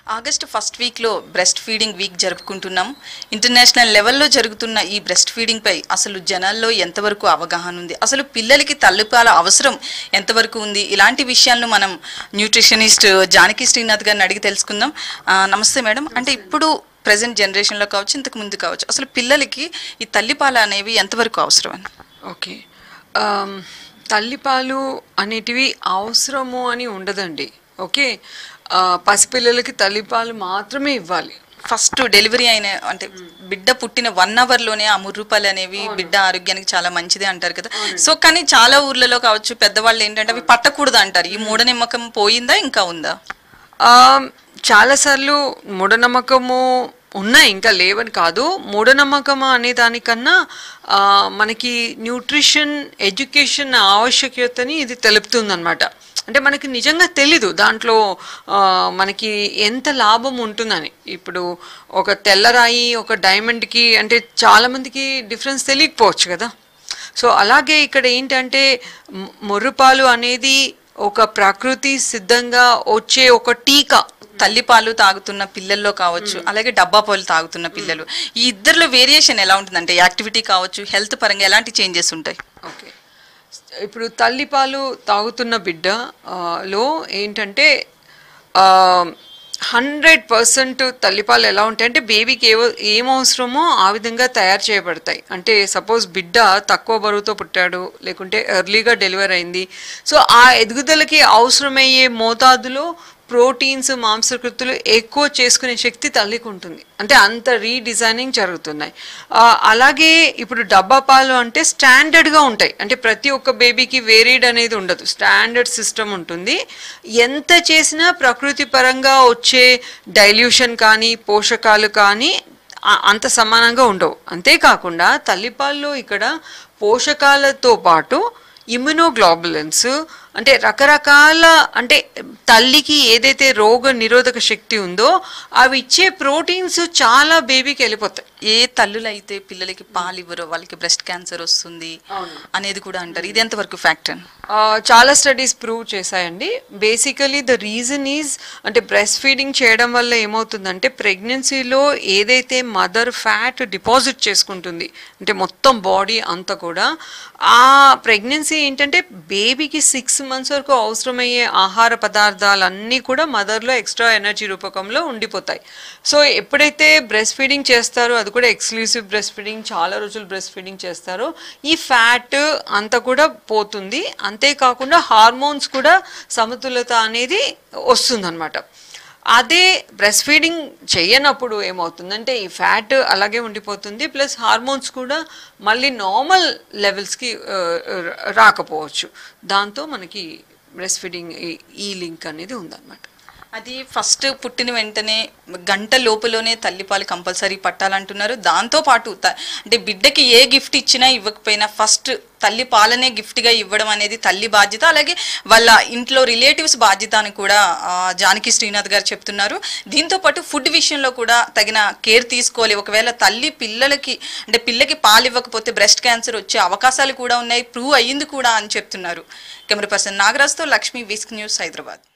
August first వీక్లో breast feeding week జరుపుకుంటున్నాం international లెవెల్లో జరుగుతున్న ఈ బ్రెస్ట్ ఫీడింగ్పై అసలు జనాల్లో ఎంతవరకు అవగాహన ఉంది అసలు పిల్లలకి తల్లిపాల అవసరం ఎంతవరకు ఉంది ఇలాంటి విషయాలను మనం న్యూట్రిషనిస్ట్ జానకి శ్రీనాథ్ గారిని అడిగి తెలుసుకుందాం ఆ, నమస్తే మేడం అంటే ఇప్పుడు ప్రజెంట్ జనరేషన్లో కావచ్చు ఇంతకు ముందు కావచ్చు అసలు పిల్లలకి ఈ తల్లిపాల అనేవి ఎంతవరకు అవసరం అని ఓకే ఆమ్, తల్లిపాలు అనేటివి అవసరము అని ఉండదండి ఓకే ఆ, పసిపిల్లలకి తల్లిపాలు మాత్రమే ఇవ్వాలి ఫస్ట్ డెలివరీ అయిన అంటే బిడ్డ పుట్టిన వన్ అవర్ లోనే ఆ మూడు రూపాయలు అనేవి బిడ్డ ఆరోగ్యానికి చాలా మంచిది అంటారు కదా సో కానీ చాలా ఊర్లలో కావచ్చు పెద్దవాళ్ళు ఏంటంటే అవి పట్టకూడదు అంటారు ఈ మూఢనమ్మకం పోయిందా ఇంకా ఉందా ఆమ్, చాలాసార్లు మూఢనమ్మకము ఉన్నాయి ఇంకా లేవని కాదు మూఢనమ్మకం అనే దానికన్నా ఆ, మనకి న్యూట్రిషన్ ఎడ్యుకేషన్ ఆవశ్యకతని ఇది తెలుపుతుందన్నమాట అంటే మనకి నిజంగా తెలీదు దాంట్లో ఆ, మనకి ఎంత లాభం ఉంటుందని ఇప్పుడు ఒక తెల్లరాయి ఒక డైమండ్కి అంటే చాలామందికి డిఫరెన్స్ తెలియకపోవచ్చు కదా సో అలాగే ఇక్కడ ఏంటంటే మ- మొర్రుపాలు అనేది ఒక ప్రకృతి సిద్ధంగా వచ్చే ఒక టీకా తల్లిపాలు తాగుతున్న పిల్లల్లో కావచ్చు అలాగే డబ్బా పాలు తాగుతున్న పిల్లలు ఈ ఇద్దరిలో వేరియేషన్ ఎలా ఉంటుందంటే యాక్టివిటీ కావచ్చు హెల్త్ పరంగా ఎలాంటి చేంజెస్ ఉంటాయి ఓకే ఇప్పుడు తల్లిపాలు తాగుతున్న బిడ్డ ఆ, లో ఏంటంటే హండ్రెడ్ పర్సెంట్ తల్లిపాలు ఎలా ఉంటాయి అంటే బేబీకి ఏవో ఏం అవసరమో ఆ విధంగా తయారు చేయబడతాయి అంటే సపోజ్ బిడ్డ తక్కువ బరువుతో పుట్టాడు లేకుంటే ఎర్లీగా డెలివరీ అయింది సో ఆ ఎదుగుదలకి అవసరమయ్యే మోతాదులో ప్రోటీన్స్ మాంసకృతులు ఎక్కువ చేసుకునే శక్తి తల్లికి ఉంటుంది అంటే అంత రీడిజైనింగ్ జరుగుతున్నాయి ఆ, అలాగే ఇప్పుడు డబ్బా పాలు అంటే స్టాండర్డ్గా ఉంటాయి అంటే ప్రతి ఒక్క బేబీకి వేరీడ్ అనేది ఉండదు స్టాండర్డ్ సిస్టమ్ ఉంటుంది ఎంత చేసినా ప్రకృతి పరంగా వచ్చే డైల్యూషన్ కానీ పోషకాలు కానీ ఆ- అంత సమానంగా ఉండవు అంతేకాకుండా తల్లిపాల్లో ఇక్కడ పోషకాలతో పాటు ఇమ్యునోగ్లోబులన్స్ అంటే రకరకాల అంటే తల్లికి ఏదైతే రోగ నిరోధక శక్తి ఉందో అవి ఇచ్చే ప్రోటీన్స్ చాలా బేబీకి వెళ్ళిపోతాయి ఏ తల్లులు అయితే పిల్లలకి పాలు ఇవ్వరో వాళ్ళకి బ్రెస్ట్ క్యాన్సర్ వస్తుంది అనేది కూడా అంటారు ఇది ఎంతవరకు ఫ్యాక్టర్ ఆ, చాలా స్టడీస్ ప్రూవ్ చేశాయండి బేసికలీ ద రీజన్ ఈజ్ అంటే బ్రెస్ట్ ఫీడింగ్ చేయడం వల్ల ఏమవుతుందంటే ప్రెగ్నెన్సీలో ఏదైతే మదర్ ఫ్యాట్ డిపాజిట్ చేసుకుంటుంది అంటే మొత్తం బాడీ అంతా కూడా ఆ ప్రెగ్నెన్సీ ఏంటంటే బేబీకి సిక్స్ మంత్స్ వరకు అవసరమయ్యే ఆహార పదార్థాలన్నీ కూడా మదర్లో ఎక్స్ట్రా ఎనర్జీ రూపకంలో ఉండిపోతాయి సో ఎప్పుడైతే బ్రెస్ట్ ఫీడింగ్ చేస్తారో అది కూడా ఎక్స్క్లూసివ్ బ్రెస్ట్ ఫీడింగ్ చాలా రోజులు బ్రెస్ట్ ఫీడింగ్ చేస్తారో ఈ ఫ్యాట్ అంతా కూడా పోతుంది అంతేకాకుండా హార్మోన్స్ కూడా సమతుల్యత అనేది వస్తుందన్నమాట అదే బ్రెస్ట్ ఫీడింగ్ చేయనప్పుడు ఏమవుతుందంటే ఈ ఫ్యాట్ అలాగే ఉండిపోతుంది ప్లస్ హార్మోన్స్ కూడా మళ్ళీ నార్మల్ లెవెల్స్కి రాకపోవచ్చు దాంతో మనకి బ్రెస్ట్ ఫీడింగ్ ఈ లింక్ అనేది ఉందన్నమాట అది ఫస్ట్ పుట్టిన వెంటనే గంట లోపులోనే తల్లిపాలు కంపల్సరీ పట్టాలంటున్నారు దాంతో పాటు త- అంటే బిడ్డకి ఏ గిఫ్ట్ ఇచ్చినా ఇవ్వకపోయినా ఫస్ట్ తల్లి పాలనే గిఫ్ట్గా ఇవ్వడం అనేది తల్లి బాధ్యత అలాగే వాళ్ళ ఇంట్లో రిలేటివ్స్ బాధ్యత అని కూడా ఆ, జానకి శ్రీనాథ్ గారు చెప్తున్నారు దీంతో పాటు ఫుడ్ విషయంలో కూడా తగిన కేర్ తీసుకోవాలి ఒకవేళ తల్లి పిల్లలకి అంటే పిల్లకి పాలు ఇవ్వకపోతే బ్రెస్ట్ క్యాన్సర్ వచ్చే అవకాశాలు కూడా ఉన్నాయి ప్రూవ్ అయ్యింది కూడా అని చెప్తున్నారు కెమెరా పర్సన్ నాగరాజ్తో లక్ష్మి విస్క్ న్యూస్ హైదరాబాద్